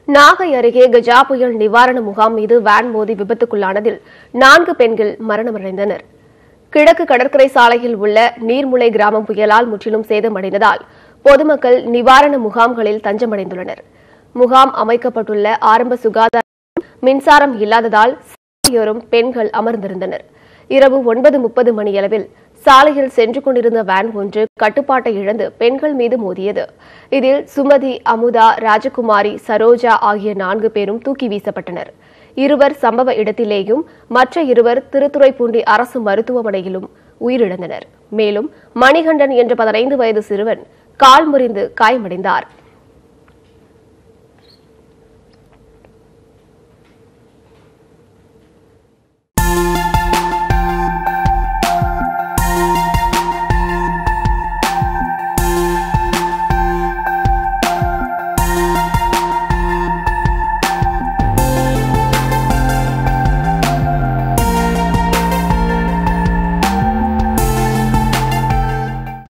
நாகை அருகே கஜா புயல் நிவாரண முகாம் மீது வேன் மோதி விபத்துக்குள்ளானதில் நான்கு பெண்கள் மரணமடைந்தனர் கிழக்கு கடற்கரை சாலையில் உள்ள நீர்முளை கிராமம் புயலால் முற்றிலும் சேதமடைந்ததால் பொதுமக்கள் நிவாரண முகாம்களில் தஞ்சமடைந்துள்ளனர் முகாம் அமைக்கப்பட்டுள்ள ஆரம்ப சுகாதார மின்சாரம் இல்லாததால் சாலையோரம் பெண்கள் அமர்ந்திருந்தனர் இரவு ஒன்பது முப்பது மணியளவில் சாலையில் சென்று கொண்டிருந்த வேன் ஒன்று கட்டுப்பாட்டை இழந்து பெண்கள் மீது மோதியது இதில் சுமதி அமுதா ராஜகுமாரி சரோஜா ஆகிய நான்கு பேரும் தூக்கி வீசப்பட்டனர் இருவர் சம்பவ இடத்திலேயும் மற்ற இருவர் திருத்துறைப்பூண்டி அரசு மருத்துவமனையிலும் உயிரிழந்தனர் மேலும் மணிகண்டன் என்ற பதினைந்து வயது சிறுவன் கால் முறிந்து காயமடைந்தார்